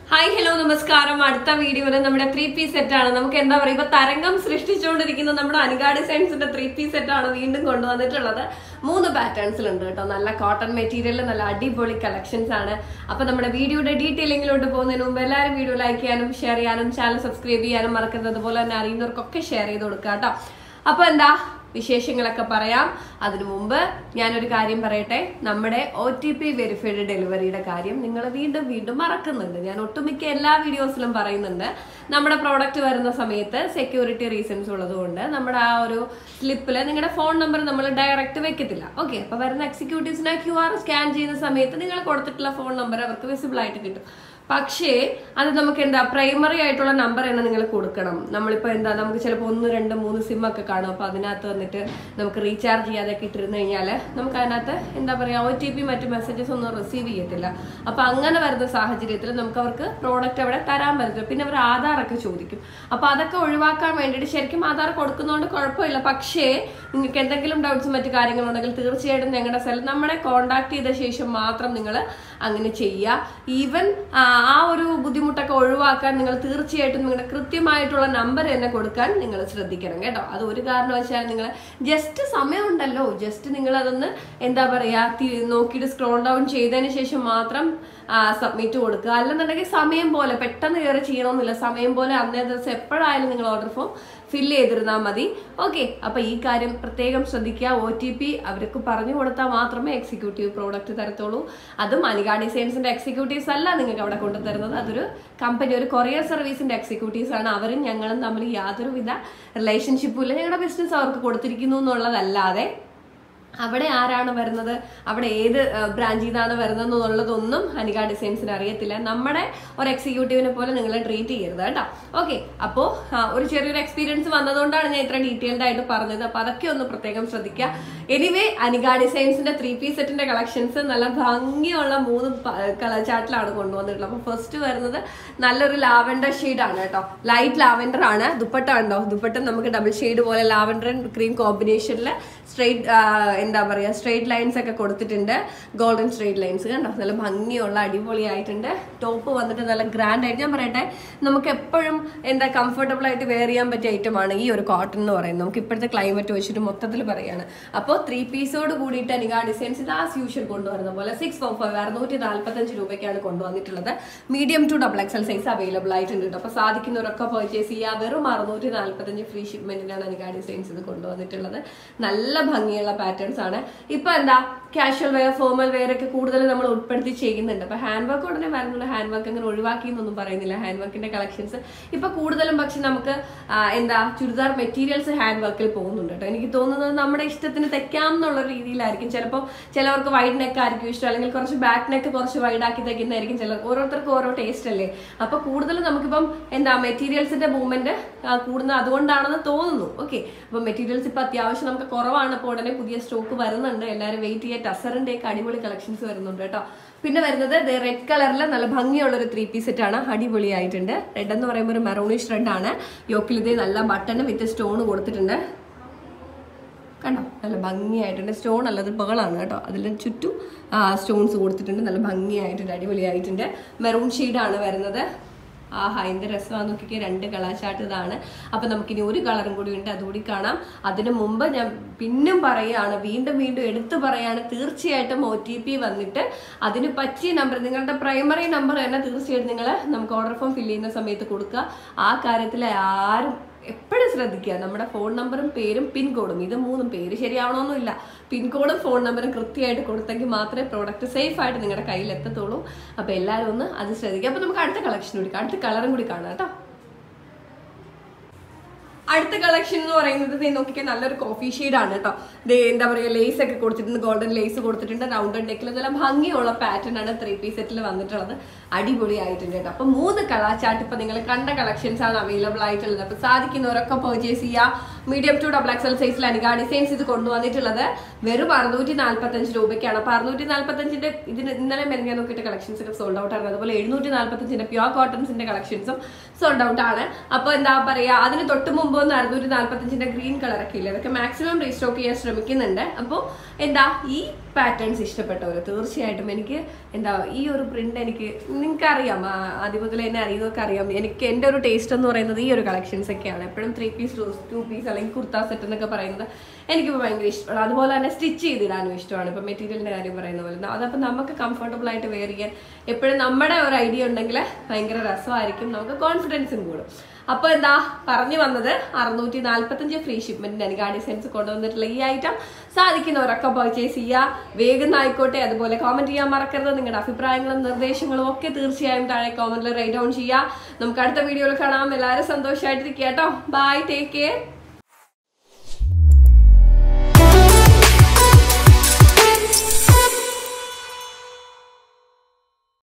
hi hello നമസ്കാരം അടുത്ത വീഡിയോയിൽ നമ്മുടെ ത്രീ പീസ് സെറ്റ് ആണ് നമുക്ക് എന്താ പറയുക ഇപ്പൊ തരംഗം സൃഷ്ടിച്ചുകൊണ്ടിരിക്കുന്ന നമ്മുടെ അനുഗാ ഡിസൈൻസിന്റെ ത്രീ പീസ് സെറ്റ് ആണ് വീണ്ടും കൊണ്ടുവന്നിട്ടുള്ളത് മൂന്ന് പാറ്റേൺസിലുണ്ട് കേട്ടോ നല്ല കോട്ടൺ മെറ്റീരിയൽ നല്ല അടിപൊളി കളക്ഷൻസ് ആണ് അപ്പൊ നമ്മുടെ വീഡിയോയുടെ ഡീറ്റെയിലിങ്ങിലോട്ട് പോകുന്നതിന് മുമ്പ് എല്ലാവരും വീഡിയോ ലൈക്ക് ചെയ്യാനും ഷെയർ ചെയ്യാനും ചാനൽ സബ്സ്ക്രൈബ് ചെയ്യാനും മറക്കരുത് അതുപോലെ തന്നെ അറിയുന്നവർക്കൊക്കെ ഷെയർ ചെയ്ത് കൊടുക്കുക കേട്ടോ അപ്പൊ എന്താ വിശേഷങ്ങളൊക്കെ പറയാം അതിനു മുമ്പ് ഞാനൊരു കാര്യം പറയട്ടെ നമ്മുടെ ഒ ടി പി വെരിഫൈഡ് ഡെലിവറിയുടെ കാര്യം നിങ്ങൾ വീണ്ടും വീണ്ടും മറക്കുന്നുണ്ട് ഞാൻ ഒട്ടുമിക്ക എല്ലാ വീഡിയോസിലും പറയുന്നുണ്ട് നമ്മുടെ പ്രോഡക്റ്റ് വരുന്ന സമയത്ത് സെക്യൂരിറ്റി റീസൺസ് ഉള്ളതുകൊണ്ട് നമ്മുടെ ആ ഒരു സ്ലിപ്പിൽ നിങ്ങളുടെ ഫോൺ നമ്പർ നമ്മൾ ഡയറക്റ്റ് വെക്കത്തില്ല ഓക്കെ അപ്പൊ വരുന്ന എക്സിക്യൂട്ടീവ്സിനെ ക്യു ആർ സ്കാൻ ചെയ്യുന്ന സമയത്ത് നിങ്ങൾ കൊടുത്തിട്ടുള്ള ഫോൺ നമ്പർ അവർക്ക് വിസിബിൾ ആയിട്ട് കിട്ടും പക്ഷേ അത് നമുക്ക് എന്താ പ്രൈമറി ആയിട്ടുള്ള നമ്പർ തന്നെ നിങ്ങൾ കൊടുക്കണം നമ്മളിപ്പോൾ എന്താ നമുക്ക് ചിലപ്പോൾ ഒന്ന് രണ്ട് മൂന്ന് സിം ഒക്കെ കാണും അപ്പോൾ അതിനകത്ത് വന്നിട്ട് നമുക്ക് റീചാർജ് ചെയ്യാതൊക്കെ ഇട്ടിരുന്നു കഴിഞ്ഞാൽ നമുക്ക് അതിനകത്ത് എന്താ പറയുക ഒ ടി പി മറ്റു മെസ്സേജസ് ഒന്നും റിസീവ് ചെയ്യത്തില്ല അപ്പോൾ അങ്ങനെ വരുന്ന സാഹചര്യത്തിൽ നമുക്ക് അവർക്ക് പ്രോഡക്റ്റ് അവിടെ തരാൻ പറ്റില്ല പിന്നെ അവർ ആധാറൊക്കെ ചോദിക്കും അപ്പോൾ അതൊക്കെ ഒഴിവാക്കാൻ വേണ്ടിയിട്ട് ശരിക്കും ആധാർ കൊടുക്കുന്നതുകൊണ്ട് കുഴപ്പമില്ല പക്ഷേ നിങ്ങൾക്ക് എന്തെങ്കിലും ഡൗട്ട്സ് മറ്റു കാര്യങ്ങളുണ്ടെങ്കിൽ തീർച്ചയായിട്ടും ഞങ്ങളുടെ സെൽ നമ്മളെ കോൺടാക്ട് ചെയ്ത ശേഷം മാത്രം നിങ്ങൾ അങ്ങനെ ചെയ്യുക ഈവൻ ആ ഒരു ബുദ്ധിമുട്ടൊക്കെ ഒഴിവാക്കാൻ നിങ്ങൾ തീർച്ചയായിട്ടും നിങ്ങളുടെ കൃത്യമായിട്ടുള്ള നമ്പർ തന്നെ കൊടുക്കാൻ നിങ്ങൾ ശ്രദ്ധിക്കണം കേട്ടോ അത് ഒരു കാരണവശാൽ നിങ്ങൾ ജസ്റ്റ് സമയമുണ്ടല്ലോ ജസ്റ്റ് നിങ്ങൾ അതൊന്ന് എന്താ പറയാ തി- നോക്കിയിട്ട് സ്ക്രോൾ ഡൗൺ ചെയ്തതിന് ശേഷം മാത്രം സബ്മിറ്റ് കൊടുക്കുക അല്ലെന്നുണ്ടെങ്കിൽ സമയം പോലെ പെട്ടെന്ന് കയറി ചെയ്യണമെന്നില്ല സമയം പോലെ അന്നേ ദിവസം എപ്പോഴായാലും നിങ്ങൾ ഓർഡർ ഫോം ഫില്ല് ചെയ്തിരുന്നാൽ മതി ഓക്കെ അപ്പൊ ഈ കാര്യം പ്രത്യേകം ശ്രദ്ധിക്കുക ഒ ടി പി അവർക്ക് പറഞ്ഞു കൊടുത്താൽ മാത്രമേ എക്സിക്യൂട്ടീവ് പ്രോഡക്റ്റ് തരത്തുള്ളൂ അതും അനിക ഡിസൈൻസിന്റെ എക്സിക്യൂട്ടീവ്സ് അല്ല നിങ്ങൾക്ക് അവിടെ കൊണ്ടുതരുന്നത് അതൊരു കമ്പനി ഒരു കൊറിയർ സർവീസിന്റെ എക്സിക്യൂട്ടീവ്സ് ആണ് അവരും ഞങ്ങളും തമ്മിൽ യാതൊരുവിധ റിലേഷൻഷിപ്പും ഇല്ല ഞങ്ങളുടെ ബിസിനസ് അവർക്ക് കൊടുത്തിരിക്കുന്നു എന്നുള്ളതല്ലാതെ അവിടെ ആരാണ് വരുന്നത് അവിടെ ഏത് ബ്രാഞ്ചിൽ നിന്നാണ് വരുന്നത് എന്നുള്ളതൊന്നും അനിക ഡിസൈൻസിന് അറിയത്തില്ല നമ്മുടെ ഒരു എക്സിക്യൂട്ടീവിനെ പോലെ നിങ്ങളെ ട്രീറ്റ് ചെയ്യരുത് കേട്ടോ ഓക്കെ അപ്പോൾ ഒരു ചെറിയൊരു എക്സ്പീരിയൻസ് വന്നതുകൊണ്ടാണ് ഞാൻ ഇത്ര ഡീറ്റെയിൽഡ് ആയിട്ട് പറഞ്ഞത് അപ്പോൾ അതൊക്കെ ഒന്ന് പ്രത്യേകം ശ്രദ്ധിക്കുക എനിവേ അനിക ഡിസൈൻസിന്റെ ത്രീ പീസ് സെറ്റിന്റെ കളക്ഷൻസ് നല്ല ഭംഗിയുള്ള മൂന്ന് കളർ ചാർട്ടിലാണ് കൊണ്ടുവന്നിട്ടുള്ളത് അപ്പോൾ ഫസ്റ്റ് വരുന്നത് നല്ലൊരു ലാവൻഡർ ആണ് കേട്ടോ ലൈറ്റ് ലാവൻഡർ ആണ് ദുപ്പട്ട ഉണ്ടോ ദുപ്പട്ട നമുക്ക് ഡബിൾ ഷെയ്ഡ് പോലെ ലാവൻഡർ ആൻഡ് ക്രീം കോമ്പിനേഷനിൽ സ്ട്രെയിറ്റ് എന്താ പറയുക സ്ട്രെയിറ്റ് ലൈൻസ് ഒക്കെ കൊടുത്തിട്ടുണ്ട് ഗോൾഡൻ സ്ട്രെയിറ്റ് ലൈൻസ് കണ്ടോ നല്ല ഭംഗിയുള്ള അടിപൊളിയായിട്ടുണ്ട് ടോപ്പ് വന്നിട്ട് നല്ല ഗ്രാൻഡ് ആയിട്ട് ഞാൻ പറയട്ടെ നമുക്ക് എപ്പോഴും എന്താ കംഫർട്ടബിൾ ആയിട്ട് വെയർ ചെയ്യാൻ പറ്റിയ ഐറ്റമാണ് ഈ ഒരു കോട്ടൺ എന്ന് പറയുന്നത് നമുക്ക് ഇപ്പോഴത്തെ ക്ലൈമറ്റ് വെച്ചിട്ട് മൊത്തത്തിൽ പറയുകയാണ് അപ്പോൾ ത്രീ പീസോട് കൂടിയിട്ട് എനിക്ക് ഡിസൈൻസ് ലാസ് യൂഷ്വൽ കൊണ്ടുവരുന്ന പോലെ സിക്സ് ഫോർ ഫൈവ് അറുന്നൂറ്റി നാൽപ്പത്തഞ്ച് രൂപയ്ക്കാണ് കൊണ്ടുവന്നിട്ടുള്ളത് medium to double XL size available ആയിട്ടുണ്ട് കേട്ടോ അപ്പോൾ സാധിക്കുന്നവരൊക്കെ പർച്ചേസ് ചെയ്യുക വെറും അറുന്നൂറ്റി നാൽപ്പത്തഞ്ച് ഫ്രീ ഷിപ്മെന്റിനാണ് എനിക്ക് ഡിസൈൻസ് ഇത് കൊണ്ടുവന്നിട്ടുള്ളത് നല്ല ഭംഗിയുള്ള പാറ്റേൺസ് ആണ് ഇപ്പൊ എന്താ കാഷ്വൽ വെയർ ഫോർമൽ വെയർ ഒക്കെ കൂടുതൽ നമ്മൾ ഉൾപ്പെടുത്തി ചെയ്യുന്നുണ്ട് അപ്പൊ ഹാൻഡ് വർക്ക് ഉടനെ വരുന്നുണ്ട് ഹാൻഡ് വർക്ക് അങ്ങനെ ഒഴിവാക്കി എന്നൊന്നും പറയുന്നില്ല ഹാൻഡ് വർക്കിന്റെ കളക്ഷൻസ് ഇപ്പൊ കൂടുതലും പക്ഷെ നമുക്ക് ആ, എന്താ ചുരിദാർ മെറ്റീരിയൽസ് ഹാൻഡ് വർക്കിൽ പോകുന്നുണ്ട് കേട്ടോ എനിക്ക് തോന്നുന്നത് നമ്മുടെ ഇഷ്ടത്തിന് തെക്കാം എന്നുള്ള രീതിയിലായിരിക്കും ചിലപ്പോൾ ചിലവർക്ക് വൈഡ് നെക്ക് ആയിരിക്കും ഇഷ്ടം അല്ലെങ്കിൽ കുറച്ച് ബാക്ക് നെക്ക് കുറച്ച് വൈഡ് ആക്കി തയ്ക്കുന്നതായിരിക്കും ചിലർ ഓരോരുത്തർക്കും ഓരോ ടേസ്റ്റ് അല്ലേ അപ്പൊ കൂടുതലും നമുക്കിപ്പം എന്താ മെറ്റീരിയൽസിന്റെ മൂവ്മെന്റ് കൂടുന്നത് അതുകൊണ്ടാണെന്ന് തോന്നുന്നു ഓക്കെ അപ്പൊ മെറ്റീരിയൽസ് ഇപ്പൊ അത്യാവശ്യം നമുക്ക് കുറവാണ് അപ്പോൾ ഉടനെ പുതിയ സ്റ്റോക്ക് വരുന്നുണ്ട് എല്ലാവരും വെയിറ്റ് ചെയ്യുക ടസറിന്റെ ഒക്കെ അടിപൊളി കളക്ഷൻസ് വരുന്നുണ്ട് കേട്ടോ പിന്നെ വരുന്നത് റെഡ് കളറിൽ നല്ല ഭംഗിയുള്ള ഒരു ത്രീ പീസ് സെറ്റ് ആണ് അടിപൊളിയായിട്ടുണ്ട് റെഡ് എന്ന് പറയുമ്പോൾ ഒരു മെറൂണിഷ് റെഡ് ആണ് യോക്കിൽ ഇതേ നല്ല ബട്ടൺ വിത്ത് സ്റ്റോൺ കൊടുത്തിട്ടുണ്ട് കണ്ടോ നല്ല ഭംഗിയായിട്ടുണ്ട് സ്റ്റോൺ അല്ലാതെ പേളാണ് കേട്ടോ അതിൽ ചുറ്റും സ്റ്റോൺസ് കൊടുത്തിട്ടുണ്ട് നല്ല ഭംഗിയായിട്ടുണ്ട് അടിപൊളിയായിട്ടുണ്ട് മെറൂൺ ഷെയ്ഡാണ് വരുന്നത് ആഹാ എന്ത് രസമാണെന്ന് നോക്കിക്കേ രണ്ട് കളർ ചാർട്ട് ഇതാണ് അപ്പൊ നമുക്കിനി ഒരു കളറും കൂടി ഉണ്ട് അതുകൂടി കാണാം അതിനു മുമ്പ് ഞാൻ പിന്നും പറയുകയാണ് വീണ്ടും വീണ്ടും എടുത്തു പറയാണ് തീർച്ചയായിട്ടും ഒ ടി പി വന്നിട്ട് അതിന് പറ്റിയ നമ്പർ നിങ്ങളുടെ പ്രൈമറി നമ്പർ തന്നെ തീർച്ചയായിട്ടും നിങ്ങൾ നമുക്ക് ഓർഡർ ഫോം ഫില്ല് ചെയ്യുന്ന സമയത്ത് കൊടുക്കുക ആ കാര്യത്തിൽ ആരും എപ്പോഴും ശ്രദ്ധിക്കുക നമ്മുടെ ഫോൺ നമ്പറും പേരും പിൻകോഡും ഇത് മൂന്നും പേര് ശരിയാവണമെന്നില്ല പിൻകോഡും ഫോൺ നമ്പറും കൃത്യമായിട്ട് കൊടുത്തെങ്കിൽ മാത്രമേ പ്രോഡക്റ്റ് സേഫ് ആയിട്ട് നിങ്ങളുടെ കയ്യിൽ എത്തത്തുള്ളൂ അപ്പോൾ എല്ലാവരും ഒന്ന് അത് ശ്രദ്ധിക്കുക അപ്പോൾ നമുക്ക് അടുത്ത കളക്ഷൻ കൂടി അടുത്ത കളറും കൂടി കാണാം കേട്ടോ അടുത്ത കളക്ഷൻ എന്ന് പറയുന്നത് ദേ നോക്കിക്കാൻ നല്ലൊരു കോഫി ആണ് കേട്ടോ ദേ എന്താ പറയുക ലേസ് ഒക്കെ കൊടുത്തിട്ടുണ്ട് ഗോൾഡൻ ലേസ് കൊടുത്തിട്ടുണ്ട് റൗണ്ട് നെക്കിൽ നല്ല ഭംഗിയുള്ള പാറ്റേൺ ആണ് ത്രീ പീസ് സെറ്റിൽ വന്നിട്ടുള്ളത് അടിപൊളിയായിട്ടുണ്ട് കേട്ടോ അപ്പൊ മൂന്ന് കളർ ചാർട്ട് ഇപ്പൊ നിങ്ങൾ കണ്ട കളക്ഷൻസ് ആണ് അവൈലബിൾ ആയിട്ടുള്ളത് അപ്പൊ സാധിക്കുന്നവരൊക്കെ പർച്ചേസ് ചെയ്യുക മീഡിയം ടു ഡബിൾ എക്സൽ സൈസിൽ അനിക ഡിസൈൻസ് ഇത് കൊണ്ടുവന്നിട്ടുള്ളത് വെറും അറുന്നൂറ്റി നാല്പത്തഞ്ച് രൂപയ്ക്കാണ് അപ്പൊ അറുന്നൂറ്റി നാല്പത്തഞ്ചിന്റെ ഇതിന് ഇന്നലെ മെനഞ്ഞാൻ നോക്കിയിട്ട് കളക്ഷൻസ് ഒക്കെ സോൾഡ് ഔട്ട് ആണ് അതുപോലെ എഴുന്നൂറ്റി നാല്പത്തഞ്ചിന്റെ പ്യോർ കോട്ടൺസിന്റെ കളക്ഷൻസും സോൾഡ് ഔട്ട് ആണ് അപ്പൊ എന്താ പറയാ അതിന് തൊട്ട് മുമ്പ് ഒന്ന് അറുന്നൂറ്റി നാല്പത്തഞ്ചിന്റെ ഗ്രീൻ കളർ ഒക്കെ ഇല്ലേ അതൊക്കെ മാക്സിമം റീസ്റ്റോക്ക് ചെയ്യാൻ ശ്രമിക്കുന്നുണ്ട് അപ്പോൾ എന്താ ഈ പാറ്റേൺസ് ഇഷ്ടപ്പെട്ടവർ തീർച്ചയായിട്ടും എനിക്ക് എന്താ ഈ ഒരു പ്രിന്റ് എനിക്ക് നിങ്ങൾക്ക് അറിയാം ആദ്യം മുതൽ എന്നെ അറിയുന്നതൊക്കെ അറിയാം എനിക്ക് എൻ്റെ ഒരു ടേസ്റ്റ് എന്ന് പറയുന്നത് ഈ ഒരു കളക്ഷൻസ് ഒക്കെയാണ് എപ്പോഴും ത്രീ പീസ് ടു പീസ് അല്ലെങ്കിൽ കുർത്ത സെറ്റ് എന്നൊക്കെ പറയുന്നത് എനിക്കിപ്പോൾ ഭയങ്കര ഇഷ്ടമാണ് അതുപോലെ തന്നെ സ്റ്റിച്ച് ചെയ്തിടാനും ഇഷ്ടമാണ് ഇപ്പം മെറ്റീരിയലിൻ്റെ കാര്യം പറയുന്ന പോലെ അതപ്പോൾ നമുക്ക് കംഫർട്ടബിൾ ആയിട്ട് വെയർ ചെയ്യാൻ എപ്പോഴും നമ്മുടെ ഒരു ഐഡിയ ഉണ്ടെങ്കിൽ ഭയങ്കര രസമായിരിക്കും നമുക്ക് കോൺഫിഡൻസും കൂടും അപ്പൊ എന്താ പറഞ്ഞു വന്നത് അറുന്നൂറ്റി നാല്പത്തഞ്ച് ഫ്രീ ഷിപ്മെന്റിന് എനിക്ക് ആ ഡിസൈൻസ് കൊണ്ടുവന്നിട്ടുള്ള ഈ ഐറ്റം സാധിക്കുന്നവരൊക്കെ പർച്ചേസ് ചെയ്യുക വേഗം ആയിക്കോട്ടെ അതുപോലെ കോമന്റ് ചെയ്യാൻ മറക്കരുത് നിങ്ങളുടെ അഭിപ്രായങ്ങളും നിർദ്ദേശങ്ങളും ഒക്കെ തീർച്ചയായും താഴെ കോമന്റിൽ റൈറ്റ് ഡൗൺ ചെയ്യുക നമുക്ക് അടുത്ത വീഡിയോയിൽ കാണാം എല്ലാവരും സന്തോഷമായിട്ടിരിക്കുക കേട്ടോ ബൈ ടേക്ക് കെയർ